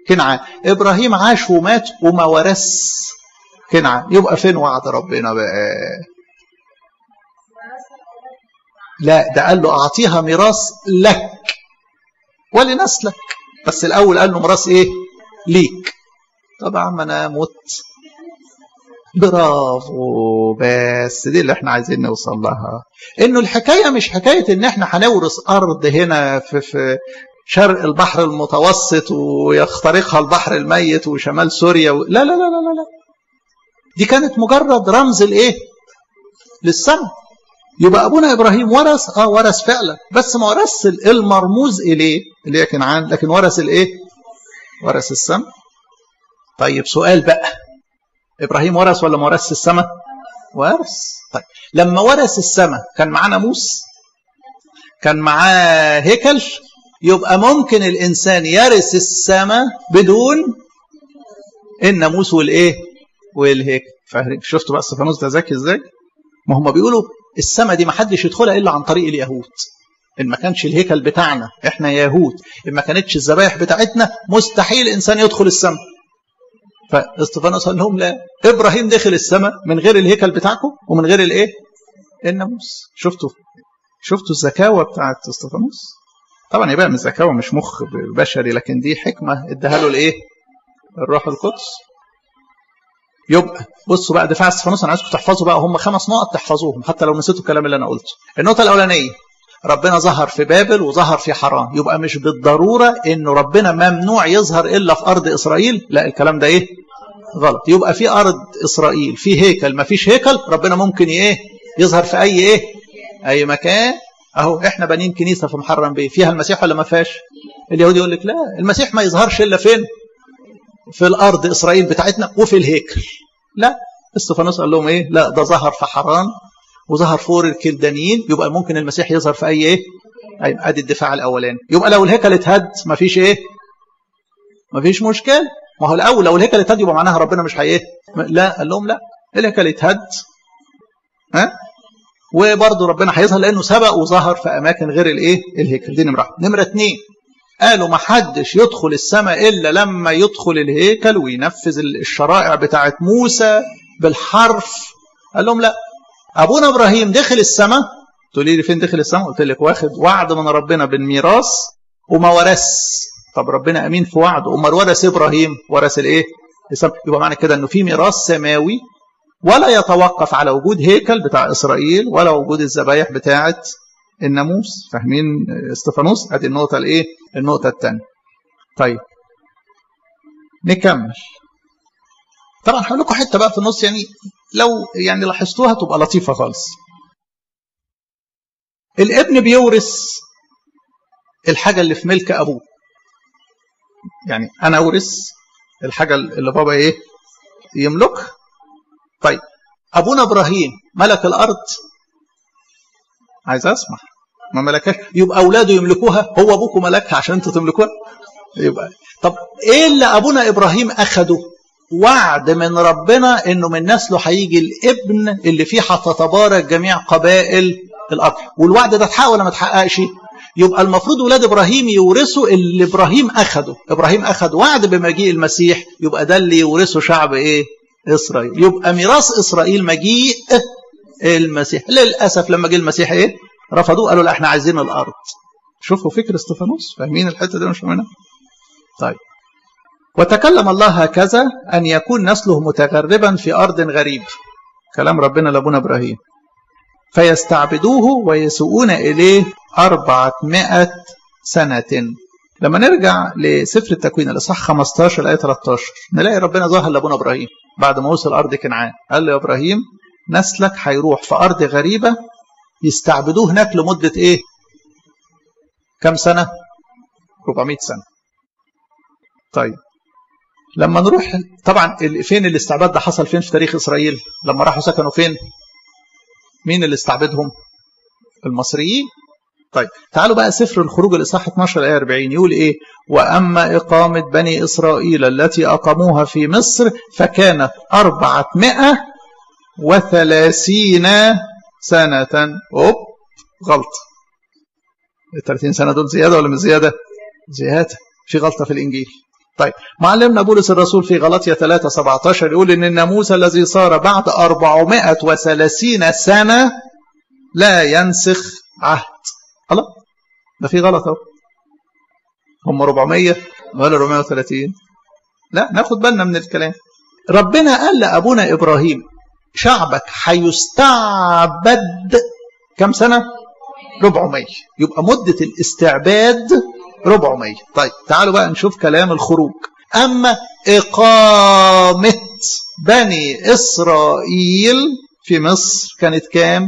كنعان ابراهيم عاش ومات وما ورث كنعان يبقى فين وعد ربنا بقى لا ده قال له اعطيها ميراث لك ولنسلك بس الاول قال له ميراث ايه ليك طبعا ما انا مت برافو بس دي اللي احنا عايزين نوصل لها انه الحكايه مش حكايه ان احنا هنورث ارض هنا في في شرق البحر المتوسط ويخترقها البحر الميت وشمال سوريا و... لا لا لا لا لا لا دي كانت مجرد رمز الايه للسماء يبقى ابونا ابراهيم ورث اه ورث فعلا بس ما ورث المرموز اليه اللي هي كنعان لكن ورث الايه ورث السماء طيب سؤال بقى ابراهيم ورث ولا ما ورثش السماء ورث طيب لما ورث السماء كان معاه ناموس كان معاه هيكل يبقى ممكن الانسان يرث السماء بدون الناموس والايه والهيكل شفتوا بقى استفانوس ده ذكي ازاي ما هم بيقولوا السماء دي ما حدش يدخلها الا عن طريق اليهود ان ما كانش الهيكل بتاعنا احنا يهود ان ما كانتش الذبائح بتاعتنا مستحيل انسان يدخل السماء فاستفانوس قال لهم لا ابراهيم دخل السماء من غير الهيكل بتاعكم ومن غير الايه الناموس شفتوا شفتوا الزكاوه بتاعت استفانوس طبعا يبقى من الزكاوه مش مخ بشري لكن دي حكمه اداها له الايه الروح القدس يبقى بصوا بقى دفاع استفانوس انا عايزكم تحفظوا بقى هم خمس نقط تحفظوهم حتى لو نسيتوا الكلام اللي انا قلته النقطه الاولانيه ربنا ظهر في بابل وظهر في حران يبقى مش بالضروره انه ربنا ممنوع يظهر الا في ارض اسرائيل لا الكلام ده ايه غلط يبقى في ارض اسرائيل في هيكل ما فيش هيكل ربنا ممكن ايه يظهر في اي ايه اي مكان اهو احنا بانين كنيسه في محرم بيه فيها المسيح ولا ما فيهاش اليهودي يقول لك لا المسيح ما يظهرش الا فين في الارض اسرائيل بتاعتنا وفي الهيكل لا استفانوس قال لهم ايه لا ده ظهر في حران وظهر فور الكلدانيين يبقى ممكن المسيح يظهر في اي ايه اي ادي الدفاع الاولاني يبقى لو الهيكل اتهد مفيش ايه مفيش مشكله ما هو الاول لو الهيكل اتهد يبقى معناها ربنا مش هي لا قال لهم لا الهيكل اتهد ها وبرضه ربنا هيظهر لانه سبق وظهر في اماكن غير الايه الهيكل دي نمره نمره اثنين قالوا ما حدش يدخل السماء الا لما يدخل الهيكل وينفذ الشرائع بتاعت موسى بالحرف قال لهم لا ابونا ابراهيم دخل السماء تقولي لي فين دخل السماء قلت لك واخد وعد من ربنا بالميراث وما ورث طب ربنا امين في وعده امال ورث ابراهيم ورث الايه السماء يبقى معنى كده انه في ميراث سماوي ولا يتوقف على وجود هيكل بتاع اسرائيل ولا وجود الذبايح بتاعه الناموس فاهمين استفانوس ادي النقطه الايه النقطه الثانيه طيب نكمل طبعا هقول لكم حته بقى في النص يعني لو يعني لاحظتوها تبقى لطيفه خالص الابن بيورث الحاجه اللي في ملك ابوه يعني انا اورث الحاجه اللي بابا ايه يملكها طيب ابونا ابراهيم ملك الارض عايز اسمع ما ملكهاش يبقى اولاده يملكوها هو ابوكم ملكها عشان انتوا تملكوها يبقى طب ايه اللي ابونا ابراهيم اخده وعد من ربنا انه من نسله هيجي الابن اللي فيه هتتبارك جميع قبائل الارض والوعد ده اتحقق ولا ما اتحققش يبقى المفروض ولاد ابراهيم يورثوا اللي ابراهيم اخده ابراهيم اخذ وعد بمجيء المسيح يبقى ده اللي يورثه شعب ايه اسرائيل يبقى ميراث اسرائيل مجيء المسيح للاسف لما جه المسيح ايه رفضوه قالوا لا احنا عايزين الارض شوفوا فكر استفانوس فاهمين الحته دي مش فاهمينها طيب وتكلم الله هكذا ان يكون نسله متغربا في ارض غريب كلام ربنا لابونا ابراهيم فيستعبدوه ويسوءون اليه أربعمائة سنة لما نرجع لسفر التكوين الإصحاح 15 الآية 13 نلاقي ربنا ظهر لأبونا إبراهيم بعد ما وصل أرض كنعان قال له يا إبراهيم نسلك هيروح في أرض غريبة يستعبدوه هناك لمدة إيه؟ كم سنة؟ 400 سنة طيب لما نروح طبعا فين الاستعباد ده حصل فين في تاريخ إسرائيل لما راحوا سكنوا فين مين اللي استعبدهم المصريين طيب تعالوا بقى سفر الخروج الإصحاح 12 آية 40 يقول إيه وأما إقامة بني إسرائيل التي أقاموها في مصر فكانت أربعمائة وثلاثين سنة أوب غلط ال 30 سنة دول زيادة ولا مش زيادة؟ زيادة في غلطة في الإنجيل طيب معلمنا بولس الرسول في غلطية 3 17 يقول إن الناموس الذي صار بعد 430 سنة لا ينسخ عهد الله ده في غلط اهو هم 400 ولا 430 لا ناخد بالنا من الكلام ربنا قال لأبونا إبراهيم شعبك هيستعبد كم سنة 400 يبقى مدة الاستعباد 400 طيب تعالوا بقى نشوف كلام الخروج أما إقامة بني إسرائيل في مصر كانت كام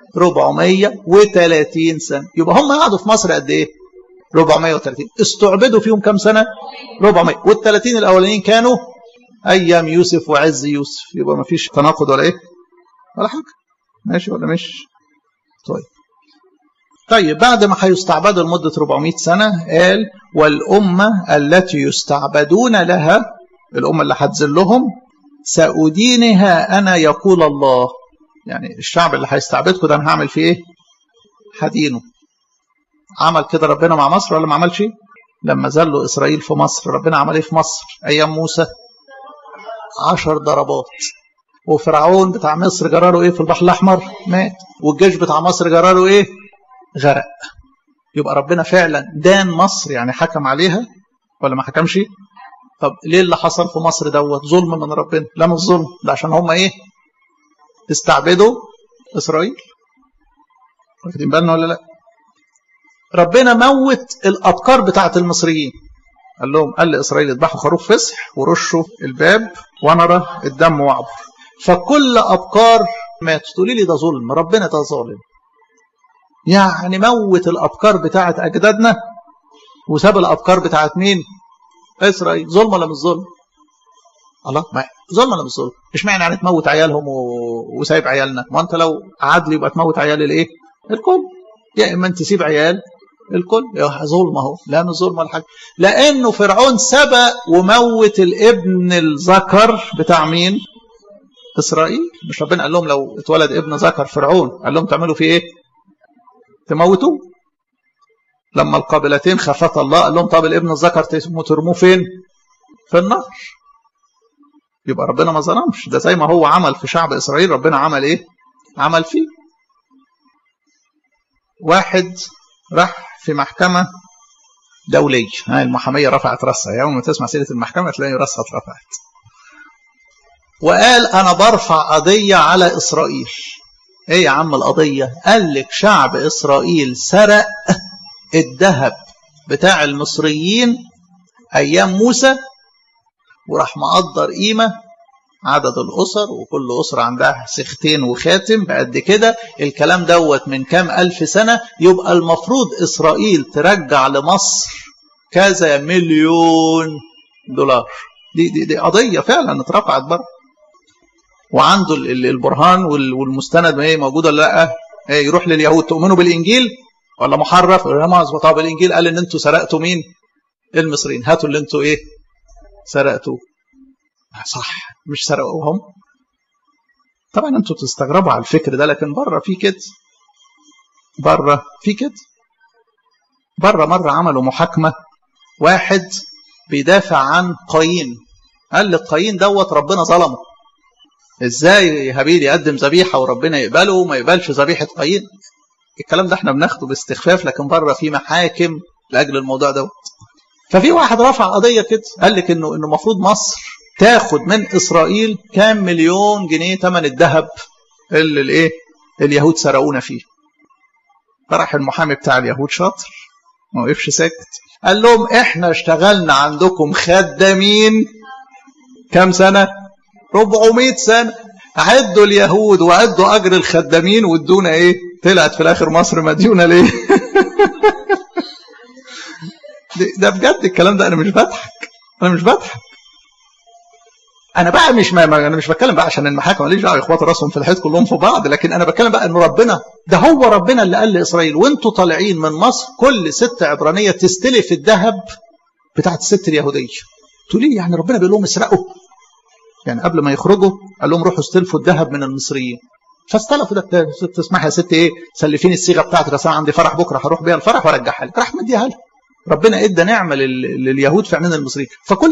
430 سنة يبقى هم قعدوا في مصر قد إيه 430 استعبدوا فيهم كم سنة 400 وال30 الأولانيين كانوا أيام يوسف وعز يوسف يبقى ما فيش تناقض ولا إيه ولا حاجة ماشي ولا مش طيب طيب بعد ما هيستعبدوا لمدة 400 سنة قال والأمة التي يستعبدون لها الأمة اللي هتذلهم سأدينها أنا يقول الله يعني الشعب اللي هيستعبدكم ده أنا هعمل فيه إيه؟ هدينه عمل كده ربنا مع مصر ولا ما عملش؟ لما ذلوا إسرائيل في مصر ربنا عمل إيه في مصر؟ أيام موسى عشر ضربات وفرعون بتاع مصر جراله إيه في البحر الأحمر؟ مات والجيش بتاع مصر جراله إيه؟ غرق يبقى ربنا فعلا دان مصر يعني حكم عليها ولا ما حكمش طب ليه اللي حصل في مصر دوت ظلم من ربنا لا مش ظلم ده عشان هم ايه استعبدوا اسرائيل واخدين بالنا ولا لا ربنا موت الابكار بتاعت المصريين قال لهم قال لاسرائيل اذبحوا خروف فسح ورشوا الباب ونرى الدم وعبر فكل ابكار ماتوا تقولي لي ده ظلم ربنا ده ظالم يعني موت الأبكار بتاعت أجدادنا وساب الأبكار بتاعت مين إسرائيل ظلم ولا مش ظلم الله ما ظلم ولا مش ظلم مش معنى يعني تموت عيالهم و... وسايب عيالنا ما أنت لو عدل يبقى تموت عيال الإيه الكل يا إما أنت تسيب عيال الكل يا ظلم اهو لا مش ظلم ولا حاجه لانه فرعون سبق وموت الابن الذكر بتاع مين اسرائيل مش ربنا قال لهم لو اتولد ابن ذكر فرعون قال لهم تعملوا فيه ايه تموتوه لما القابلتين خافتا الله قال لهم طب الابن الذكر ترموه فين في النهر يبقى ربنا ما ظلمش ده زي ما هو عمل في شعب اسرائيل ربنا عمل ايه عمل فيه واحد راح في محكمه دوليه ها المحاميه رفعت راسها يوم ما تسمع سيره المحكمه تلاقي راسها اترفعت وقال انا برفع قضيه على اسرائيل ايه يا عم القضية قال لك شعب اسرائيل سرق الذهب بتاع المصريين ايام موسى وراح مقدر قيمة عدد الأسر وكل أسرة عندها سختين وخاتم بقد كده الكلام دوت من كام ألف سنة يبقى المفروض إسرائيل ترجع لمصر كذا مليون دولار دي, دي, دي قضية فعلا اترفعت بره وعنده البرهان والمستند ايه موجود ولا لا ايه يروح لليهود تؤمنوا بالانجيل ولا محرف ولا طب الانجيل قال ان انتوا سرقتوا مين المصريين هاتوا اللي انتوا ايه سرقتوا صح مش سرقوهم طبعا انتوا تستغربوا على الفكر ده لكن بره في كده بره في كده بره مره عملوا محاكمه واحد بيدافع عن قايين قال للقايين دوت ربنا ظلمه ازاي هابيل يقدم ذبيحه وربنا يقبله وما يقبلش ذبيحه قايين الكلام ده احنا بناخده باستخفاف لكن بره في محاكم لاجل الموضوع دوت ففي واحد رفع قضيه كده قال لك انه انه المفروض مصر تاخد من اسرائيل كام مليون جنيه ثمن الذهب اللي الايه اليهود سرقونا فيه فراح المحامي بتاع اليهود شاطر ما وقفش ساكت قال لهم احنا اشتغلنا عندكم خدامين كام سنه 400 سنة عدوا اليهود وعدوا أجر الخدامين وادونا إيه طلعت في الآخر مصر مديونة ليه ده بجد الكلام ده أنا مش بضحك أنا مش بضحك أنا بقى مش ما أنا مش بتكلم بقى عشان المحاكم ماليش دعوة إخوات راسهم في الحيط كلهم في بعض لكن أنا بتكلم بقى إن ربنا ده هو ربنا اللي قال لإسرائيل وأنتوا طالعين من مصر كل ست عبرانية تستلف الذهب بتاعت الست اليهودية تقول لي يعني ربنا بيقول لهم اسرقوا يعني قبل ما يخرجوا قال لهم روحوا استلفوا الذهب من المصريين فاستلفوا ده تسمح يا ست ايه سلفيني الصيغه بتاعتك اصل عندي فرح بكره هروح بيها الفرح وارجعها لك راح مديها لها ربنا ادى نعمه لليهود في عينين المصريين فكل